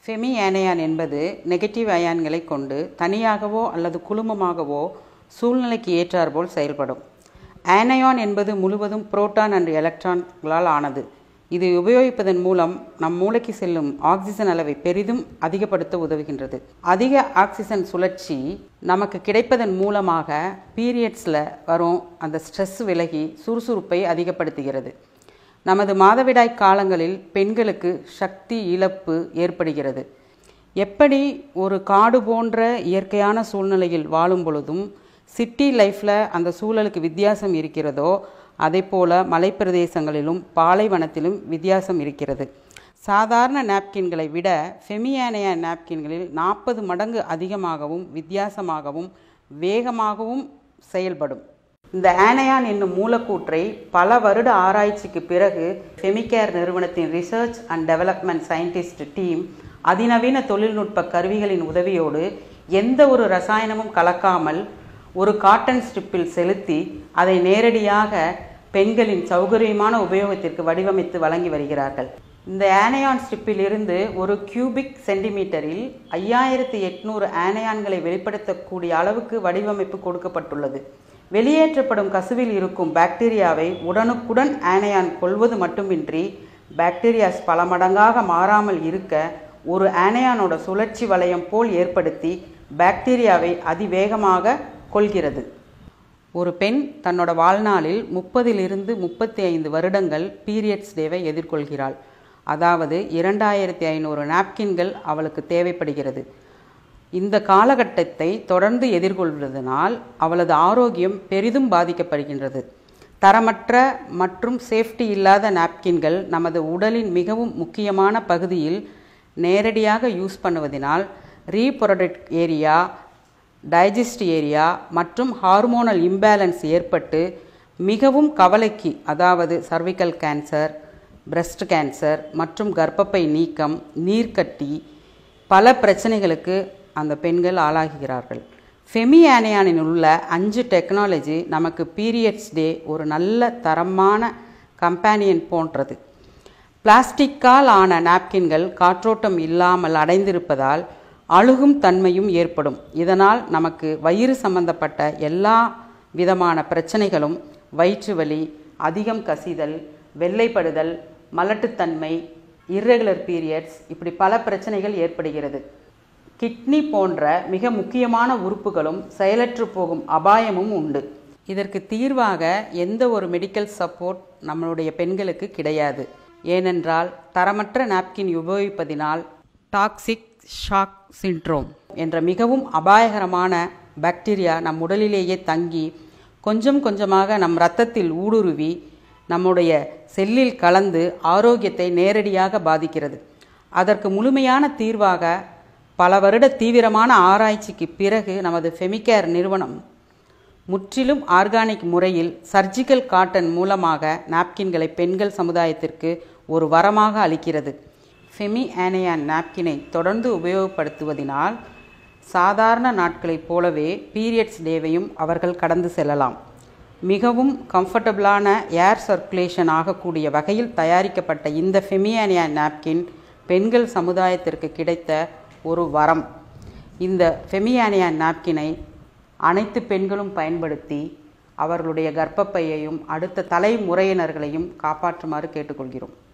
ஃபெமி ஆனையான் என்பது நெகட்டிவ் அயான்களை கொண்டு தனியாகவோ அல்லது குழுமமாகவோ சூழ்நிலைக்கு ஏற்றாற்போல் செயல்படும் ஆனையான் என்பது முழுவதும் புரோட்டான் அண்ட் எலக்ட்ரான்களால் ஆனது இது உபயோகிப்பதன் மூலம் நம் மூளைக்கு செல்லும் ஆக்சிஜன் அளவை பெரிதும் அதிகப்படுத்த உதவுகின்றது அதிக ஆக்சிஜன் சுழற்சி நமக்கு கிடைப்பதன் மூலமாக பீரியட்ஸில் வரும் அந்த ஸ்ட்ரெஸ் விலகி சுறுசுறுப்பை அதிகப்படுத்துகிறது நமது மாதவிடாய் காலங்களில் பெண்களுக்கு சக்தி இழப்பு ஏற்படுகிறது எப்படி ஒரு காடு போன்ற இயற்கையான சூழ்நிலையில் வாழும் பொழுதும் சிட்டி லைஃப்பில் அந்த சூழலுக்கு வித்தியாசம் இருக்கிறதோ அதே போல் மலைப்பிரதேசங்களிலும் பாலைவனத்திலும் வித்தியாசம் இருக்கிறது சாதாரண நாப்கின்களை விட ஃபெமியானையா நாப்கின்களில் நாற்பது மடங்கு அதிகமாகவும் வித்தியாசமாகவும் வேகமாகவும் செயல்படும் இந்த ஆனையான் என்னும் மூலக்கூற்றை பல வருட ஆராய்ச்சிக்கு பிறகு ஃபெமிகேர் நிறுவனத்தின் research and development scientist team அதிநவீன தொழில்நுட்ப கருவிகளின் உதவியோடு எந்த ஒரு ரசாயனமும் கலக்காமல் ஒரு காட்டன் ஸ்ட்ரிப்பில் செலுத்தி அதை நேரடியாக பெண்களின் சௌகரியமான உபயோகத்திற்கு வடிவமைத்து வழங்கி வருகிறார்கள் இந்த ஆனையான் ஸ்ட்ரிப்பில் இருந்து ஒரு கியூபிக் சென்டிமீட்டரில் ஐயாயிரத்தி எட்நூறு ஆனையான்களை வெளிப்படுத்தக்கூடிய அளவுக்கு வடிவமைப்பு கொடுக்கப்பட்டுள்ளது வெளியேற்றப்படும் கசுவில் இருக்கும் பாக்டீரியாவை உடனுக்குடன் ஆனையான் கொள்வது மட்டுமின்றி பாக்டீரியாஸ் பல மடங்காக மாறாமல் இருக்க ஒரு ஆனையானோட சுழற்சி வளையம் போல் ஏற்படுத்தி பாக்டீரியாவை அதிவேகமாக கொள்கிறது ஒரு பெண் தன்னோட வாழ்நாளில் முப்பதிலிருந்து முப்பத்தி ஐந்து வருடங்கள் பீரியட்ஸ் டேவை எதிர்கொள்கிறாள் அதாவது இரண்டாயிரத்தி ஐநூறு நாப்கின்கள் அவளுக்கு தேவைப்படுகிறது இந்த காலகட்டத்தை தொடர்ந்து எதிர்கொள்வதனால் அவளது ஆரோக்கியம் பெரிதும் பாதிக்கப்படுகின்றது தரமற்ற மற்றும் சேஃப்டி இல்லாத நாப்கின்கள் நமது உடலின் மிகவும் முக்கியமான பகுதியில் நேரடியாக யூஸ் பண்ணுவதனால் ரீப்ரொடக்ட் ஏரியா டைஜஸ்ட் ஏரியா மற்றும் ஹார்மோனல் இம்பேலன்ஸ் ஏற்பட்டு மிகவும் கவலைக்கு அதாவது சர்விக்கல் கேன்சர் பிரஸ்ட் கேன்சர் மற்றும் கர்ப்பப்பை நீக்கம் நீர்க்கட்டி பல பிரச்சனைகளுக்கு அந்த பெண்கள் ஆளாகிறார்கள் ஃபெமி ஆனையானில் உள்ள அஞ்சு டெக்னாலஜி நமக்கு பீரியட்ஸ் டே ஒரு நல்ல தரமான கம்பேனியன் போன்றது பிளாஸ்டிக்கால் ஆன நாப்கின்கள் காற்றோட்டம் இல்லாமல் அடைந்திருப்பதால் அழுகும் தன்மையும் ஏற்படும் இதனால் நமக்கு வயிறு சம்பந்தப்பட்ட எல்லா விதமான பிரச்சனைகளும் வயிற்று வலி அதிகம் கசிதல் வெள்ளைப்படுதல் மலட்டுத்தன்மை இர்ரெகுலர் பீரியட்ஸ் இப்படி பல பிரச்சனைகள் ஏற்படுகிறது கிட்னி போன்ற மிக முக்கியமான உறுப்புகளும் செயலற்று போகும் அபாயமும் உண்டு இதற்கு தீர்வாக எந்த ஒரு மெடிக்கல் சப்போர்ட் நம்மளுடைய பெண்களுக்கு கிடையாது ஏனென்றால் தரமற்ற நாப்கின் உபயோகிப்பதினால் டாக்ஸிக் ஷாக் சிண்ட்ரோம் என்ற மிகவும் அபாயகரமான பாக்டீரியா நம் உடலிலேயே தங்கி கொஞ்சம் கொஞ்சமாக நம் இரத்தத்தில் ஊடுருவி நம்முடைய செல்லில் கலந்து ஆரோக்கியத்தை நேரடியாக பாதிக்கிறது அதற்கு முழுமையான தீர்வாக பல வருட தீவிரமான ஆராய்ச்சிக்கு பிறகு நமது ஃபெமிகேர் நிறுவனம் முற்றிலும் ஆர்கானிக் முறையில் சர்ஜிக்கல் காட்டன் மூலமாக நாப்கின்களை பெண்கள் சமுதாயத்திற்கு ஒரு வரமாக அளிக்கிறது ஃபெமி ஆனையான் நாப்கினை தொடர்ந்து உபயோகப்படுத்துவதினால் சாதாரண நாட்களைப் போலவே பீரியட்ஸ் டேவையும் அவர்கள் கடந்து செல்லலாம் மிகவும் கம்ஃபர்டபுளான ஏர் சர்க்குலேஷன் ஆகக்கூடிய வகையில் தயாரிக்கப்பட்ட இந்த ஃபெமியானியா நாப்கின் பெண்கள் சமுதாயத்திற்கு கிடைத்த ஒரு வரம் இந்த ஃபெமியானியா நாப்கினை அனைத்து பெண்களும் பயன்படுத்தி அவர்களுடைய கர்ப்பப்பையையும் அடுத்த தலைமுறையினர்களையும் காப்பாற்றுமாறு கேட்டுக்கொள்கிறோம்